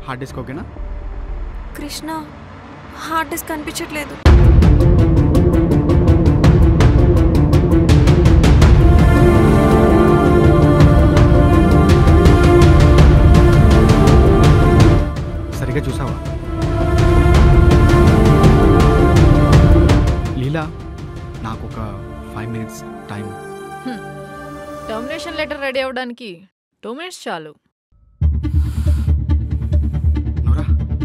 Hard disk ఓకేనా Krishna hard disk కనిపించట్లేదు సరిగ్గా చూసావా లీలా నాకు ఒక five minutes time termination letter ready అవ్వడానికి టూ మినిట్స్ చాలు నోరా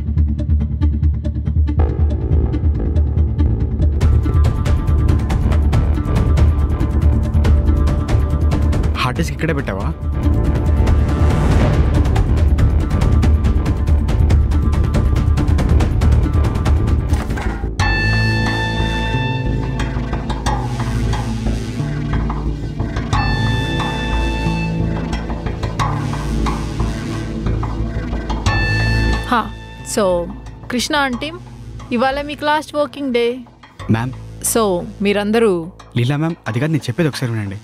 హార్డ్ డిస్క్ ఇక్కడే పెట్టావా హా సో కృష్ణ ఆంటీ ఇవాళ మీకు last working day ma'am so మీరందరూ లీలా మ్యామ్ అది కాదు నేను చెప్పేది ఒకసారి వినండి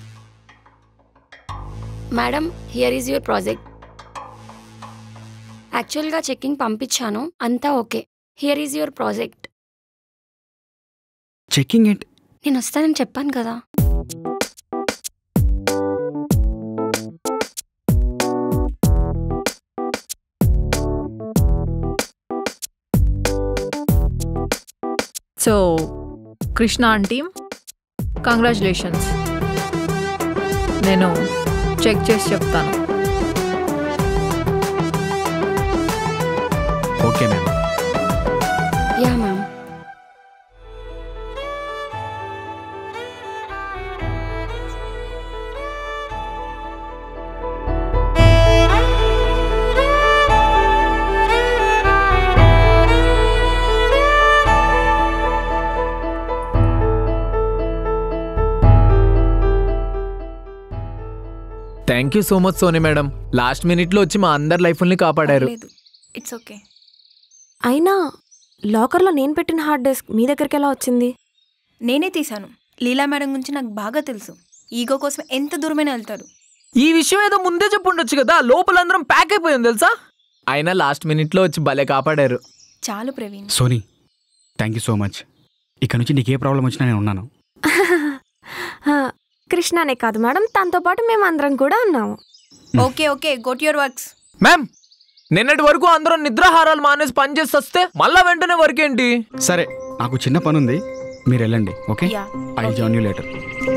madam here is your project యాక్చువల్గా చెక్కింగ్ పంపించాను అంతా okay here is your project checking ఏంటి నేను వస్తానని చెప్పాను కదా సో కృష్ణ ఆంటీ కంగ్రాచులేషన్స్ నేను చెక్ చేసి చెప్తాను okay ma'am yeah ma'am thank you so much Soni madam last మినిట్లో వచ్చి మా అందరి లైఫ్ని కాపాడారు లేదు ఇట్స్ ఓకే అయినా లాకర్లో నేను పెట్టిన హార్డ్ డిస్క్ మీ దగ్గరికి ఎలా వచ్చింది నేనే తీశాను లీలా మేడం గురించి నాకు బాగా తెలుసు ఈగో కోసం ఎంత దూరమైనా వెళ్తారు ఈ విషయం ఏదో ముందే చెప్పుండొచ్చు కదా లోపల అందరం ప్యాక్ అయిపోయింది తెలుసా అయినా లాస్ట్ మినిట్లో వచ్చి భలే కాపాడారు చాలు Praveen Soni thank you so much ఇక్కడ నుంచి నీకు ఏ ప్రాబ్లం వచ్చినా నేను ఉన్నాను హా, కృష్ణనే కాదు మేడం తనతో పాటు మేము అందరం కూడా ఉన్నాము okay okay got your works ma'am నిన్నటి వరకు అందరం నిద్రాహారాలు మానేసి పని చేసి వస్తే మళ్ళా వెంటనే వర్క్ ఏంటి సరే నాకు చిన్న పని ఉంది మీరు వెళ్ళండి okay yeah I join you later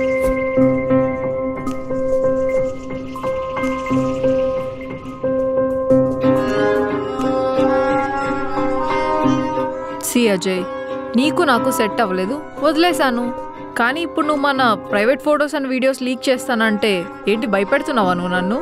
see Ajay నీకు నాకు సెట్ అవ్వలేదు వదిలేశాను కానీ ఇప్పుడు నువ్వు మన private photos and videos leak చేస్తానంటే ఏంటి భయపెడుతున్నావా నువ్వు నన్ను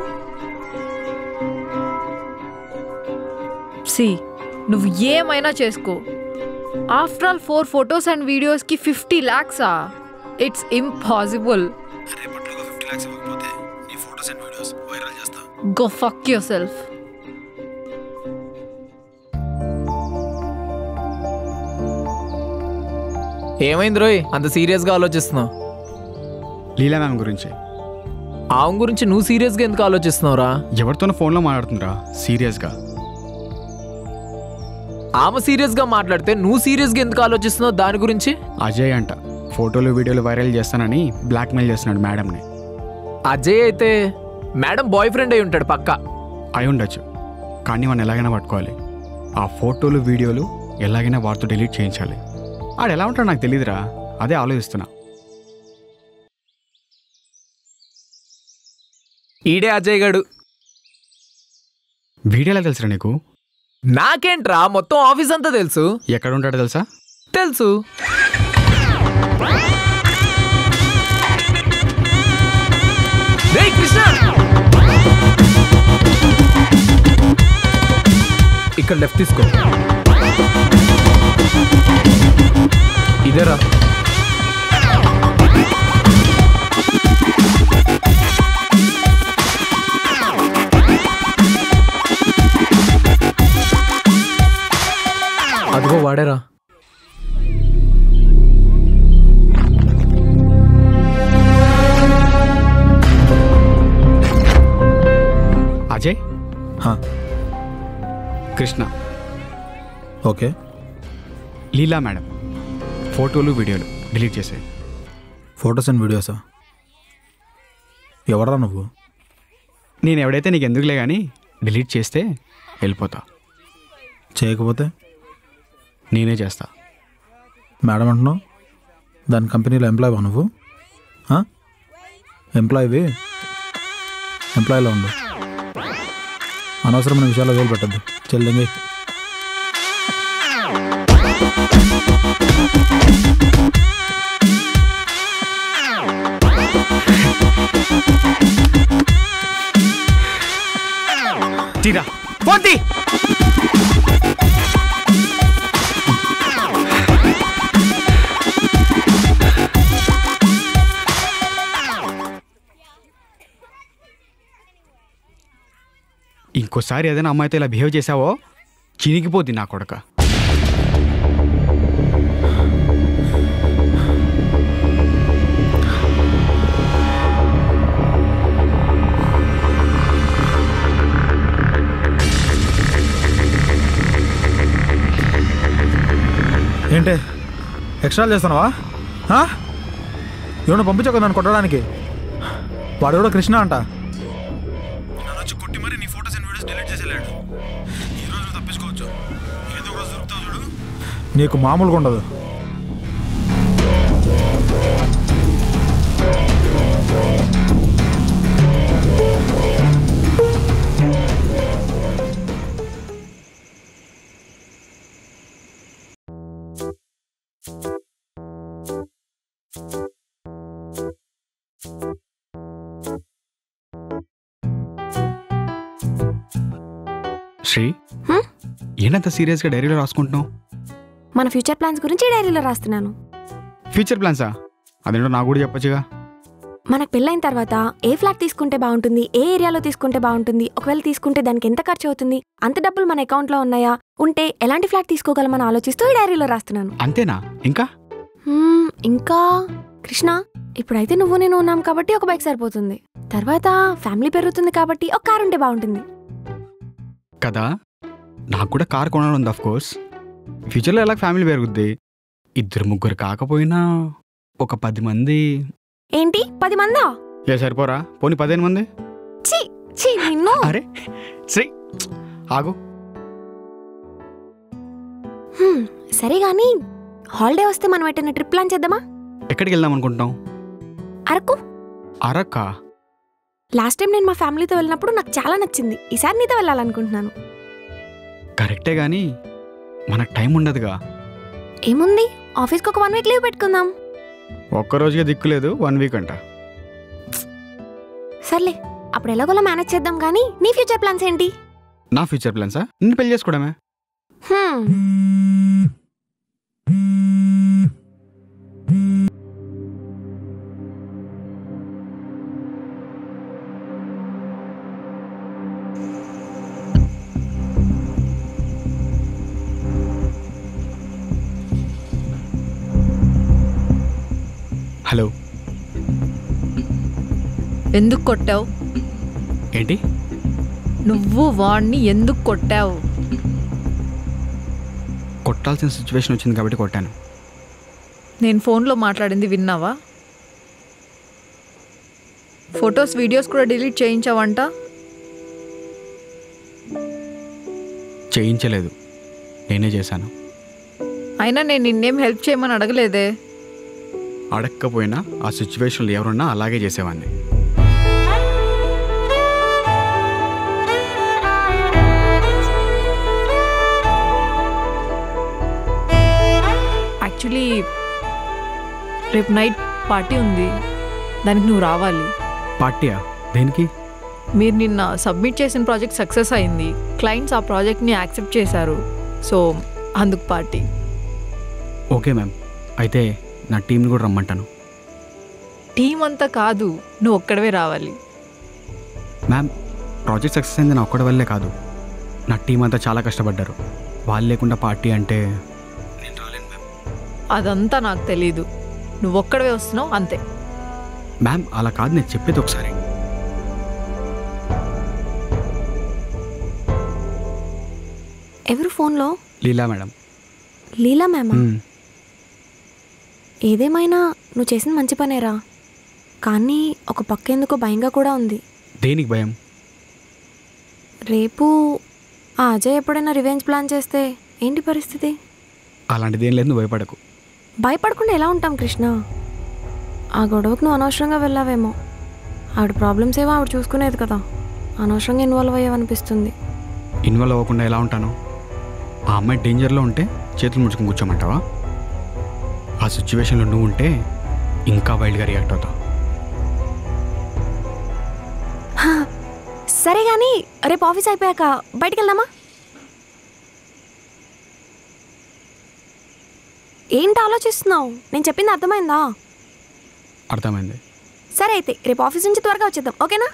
సి నువ్వు ఏమైనా చేసుకో after all for photos and వీడియోస్కి ఫిఫ్టీ ల్యాక్సా ఇట్స్ ఇంపాసిబుల్ రేపట్లో ఫిఫ్టీ ల్యాక్స్ ఇవ్వకపోతే నీ ఫోటోస్ అండ్ వీడియోస్ వైరల్ చేస్తా గో ఫక్ యువర్ సెల్ఫ్ ఏమైంది రోయ్ అంత సీరియస్గా ఆలోచిస్తున్నావు లీలా మ్యామ్ గురించి ఆమె గురించి నువ్వు సీరియస్గా ఎందుకు ఆలోచిస్తున్నావురా ఎవరితోనో ఫోన్లో మాట్లాడుతుందిరా సీరియస్గా ఆమె సీరియస్గా మాట్లాడితే నువ్వు సీరియస్గా ఎందుకు ఆలోచిస్తున్నావు దాని గురించి అజయ్ అంట ఫోటోలు వీడియోలు వైరల్ చేస్తానని బ్లాక్మెయిల్ చేస్తున్నాడు మేడంని అజయ్ అయితే మేడం బాయ్ ఫ్రెండ్ అయి ఉంటాడు పక్కా అయి ఉండొచ్చు కానీ వాడిని ఎలాగైనా పట్టుకోవాలి ఆ ఫోటోలు వీడియోలు ఎలాగైనా వాడితో డిలీట్ చేయించాలి ఆడు ఎలా ఉంటాడో నాకు తెలియదురా అదే ఆలోచిస్తున్నా ఈడే అజయ్ గడు వీడియో ఎలా తెలుసురా నీకు నాకేంట్రా మొత్తం ఆఫీస్ అంతా తెలుసు ఎక్కడ ఉంటాడో తెలుసా తెలుసు రేయ్ కృష్ణ ఇక్కడ లెఫ్ట్ తీసుకో ఇదేరా అదిగో వాడేరా అజయ్ హా. కృష్ణ ఓకే లీలా మేడం ఫోటోలు వీడియోలు డిలీట్ చేసాయి ఫొటోస్ అండ్ వీడియోసా ఎవరా నువ్వు నేను ఎవడైతే నీకు ఎందుకులే కానీ డిలీట్ చేస్తే వెళ్ళిపోతా చేయకపోతే నేనే చేస్తా మేడం అంటున్నావు దాని కంపెనీలో ఎంప్లాయ్ నువ్వు ఎంప్లాయీవి ఎంప్లాయీలో ఉండు అనవసరమైన విషయాల్లో వేలు పెట్టద్దు చెల్లింగి తీరా పోటీ ఇంకోసారి ఏదైనా అమ్మాయితో ఇలా బిహేవ్ చేసావో చినిగిపోద్ది నా కొడక ఏంటి ఎక్స్ట్రా చేస్తున్నావా ఎవడో పంపించావు కదా నన్ను కొట్టడానికి వాడు ఎవడో కృష్ణ అంట నన్ను వచ్చి కొట్టి మరి నీ ఫోటోస్ అండ్ వీడియోస్ డిలీట్ చేసేలాడు ఈ రోజు నువ్వు తప్పించుకోవచ్చు ఏదో ఒక రోజు దొరుకుతావు చూడు నీకు మామూలుగా ఉండదు శ్రీ హ్మ్? ఏంటంత సీరియస్గా డైరీలో రాసుకుంటున్నావు మన ఫ్యూచర్ ప్లాన్స్ గురించి డైరీలో రాస్తున్నాను ఫ్యూచర్ ప్లాన్సా అదేంటో నాకు కూడా చెప్పొచ్చుగా మనకు పెళ్ళైన తర్వాత ఏ ఫ్లాట్ తీసుకుంటే బాగుంటుంది ఏ ఏరియాలో తీసుకుంటే బాగుంటుంది ఒకవేళ తీసుకుంటే దానికి ఎంత ఖర్చు అవుతుంది అంత డబ్బులు మన అకౌంట్లో ఉన్నాయా ఉంటే ఎలాంటి ఫ్లాట్ తీసుకోగలమని ఆలోచిస్తూ ఈ డైరీలో రాస్తున్నాను అంతేనా ఇంకా హ్మ్, ఇంకా కృష్ణ ఇప్పుడైతే నువ్వు నేను ఉన్నాం కాబట్టి ఒక బైక్ సరిపోతుంది తర్వాత ఫ్యామిలీ పెరుగుతుంది కాబట్టి ఒక కార్ ఉంటే బాగుంటుంది కదా నాకు కూడా కార్ కొనాలని ఉంది ఆఫ్ కోర్స్ ఫ్యూచర్లో ఎలా ఫ్యామిలీ పెరుగుద్ది ఇద్దరు ముగ్గురు కాకపోయినా ఒక పది మంది ఏంటి పది మందా ఏ సరిపోరా పోనీ పదిహేను మంది ఛీ ఛీ నిన్ను అరే శ్రీ ఆగు హ్మ్, సరే గాని హాలిడే వస్తే మనం ఎట్టైనా ట్రిప్ ప్లాన్ చేద్దామా ఎక్కడికి వెళ్దాం అనుకుంటున్నాం అరకు అరక్క లాస్ట్ టైం నేను మా ఫ్యామిలీతో వెళ్ళినప్పుడు నాకు చాలా నచ్చింది ఈసారి నీతో వెళ్ళాలనుకుంటున్నాను కరెక్టే కానీ మనకు టైం ఉండదుగా ఏముంది ఆఫీస్కి ఒక వన్ వీక్ లీవ్ పెట్టుకుందాం ఒక్క రోజుగా దిక్కులేదు వన్ వీక్ అంట సర్లే అప్పుడు ఎలాగోలా మేనేజ్ చేద్దాం కానీ నీ ఫ్యూచర్ ప్లాన్స్ ఏంటి నా ఫ్యూచర్ ప్లాన్సా నిన్ను పెళ్లి చేసుకోవడమే హ్మ్, హలో ఎందుకు కొట్టావు ఏంటి నువ్వు వాణ్ణి ఎందుకు కొట్టావు కొట్టాల్సిన సిచ్యువేషన్ వచ్చింది కాబట్టి కొట్టాను నేను ఫోన్లో మాట్లాడింది విన్నావా ఫొటోస్ వీడియోస్ కూడా డిలీట్ చేయించావంట చేయించలేదు నేనే చేశాను అయినా నేను నిన్నేం హెల్ప్ చేయమని అడగలేదే అడక్కపోయినా ఆ సిచ్యువేషన్లో ఎవరున్నా అలాగే చేసేవాడిని యాక్చువల్లీ రేపు నైట్ పార్టీ ఉంది దానికి నువ్వు రావాలి పార్టీయా దేనికి మీరు నిన్న సబ్మిట్ చేసిన ప్రాజెక్ట్ సక్సెస్ అయింది క్లయింట్స్ ఆ ప్రాజెక్ట్ని యాక్సెప్ట్ చేశారు సో అందుకు పార్టీ ఓకే మ్యామ్ అయితే నా టీంని కూడా రమ్మంటాను టీం అంతా కాదు నువ్వు ఒక్కడవే రావాలి మ్యామ్ ప్రాజెక్ట్ సక్సెస్ అయింది నా ఒక్కడి వల్లే కాదు నా టీం అంతా చాలా కష్టపడ్డారు వాళ్ళు లేకుండా పార్టీ అంటే నేను రాలేను మ్యామ్ అదంతా నాకు తెలీదు నువ్వు ఒక్కడవే వస్తున్నావు అంతే మ్యామ్ అలా కాదు నేను చెప్పేది ఒకసారి ఎవరు ఫోన్లో లీలా మేడం లీలా మ్యామా మ్మ్. ఏదేమైనా నువ్వు చేసిన మంచి పనేరా కానీ ఒక పక్క ఎందుకో భయంగా కూడా ఉంది దేనికి భయం రేపు ఆ అజయ్ ఎప్పుడైనా రివెంజ్ ప్లాన్ చేస్తే ఏంటి పరిస్థితి అలాంటిది ఏం లేదు నువ్వు భయపడకు భయపడకుండా ఎలా ఉంటాం కృష్ణ ఆ గొడవకు నువ్వు అనవసరంగా వెళ్ళావేమో ఆవిడ ప్రాబ్లమ్స్ ఏవో ఆవిడ చూసుకునేది కదా అనవసరంగా ఇన్వాల్వ్ అయ్యావనిపిస్తుంది ఇన్వాల్వ్ అవ్వకుండా ఎలా ఉంటాను ఆ అమ్మాయి డేంజర్లో ఉంటే చేతులు ముడుచుకుని కూర్చోమంటావా ఆ సిచ్యువేషన్లో నువ్వు ఉంటే ఇంకా వైల్డ్గా రియాక్ట్ అవుతావు సరే కానీ రేపు ఆఫీస్ అయిపోయాక బయటికి వెళ్దామా ఏంటి ఆలోచిస్తున్నావు నేను చెప్పింది అర్థమైందా అర్థమైంది సరే అయితే రేపు ఆఫీస్ నుంచి త్వరగా వచ్చేద్దాం ఓకేనా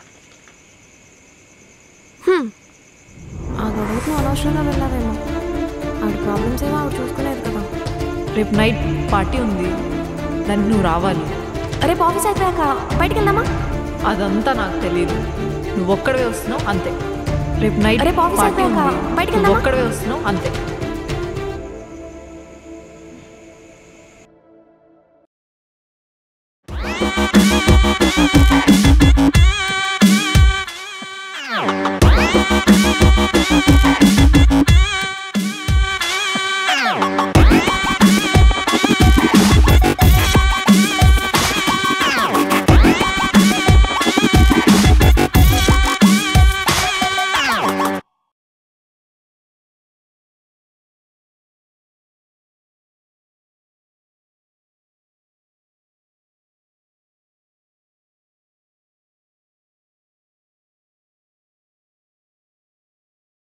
హ్మ్. ఆ గొడవకు నువ్వు అనవసరంగా వెళ్ళావేమో ఆవిడ ప్రాబ్లమ్స్ ఏమో ఆవిడ చూసుకునేది కదా రేపు నైట్ పార్టీ ఉంది దానికి నువ్వు రావాలి రేపు ఆఫీస్ అయిపోయాక బయటికి వెళ్దామా అదంతా నాకు తెలియదు నువ్వు ఒక్కడవే వస్తున్నావు అంతే రేపు నైట్ రేపు ఆఫీస్ పార్టీ అయిపోయాక ఉంది బయటికి నువ్వు వెళ్దామా? ఒక్కడవే వస్తున్నావు అంతే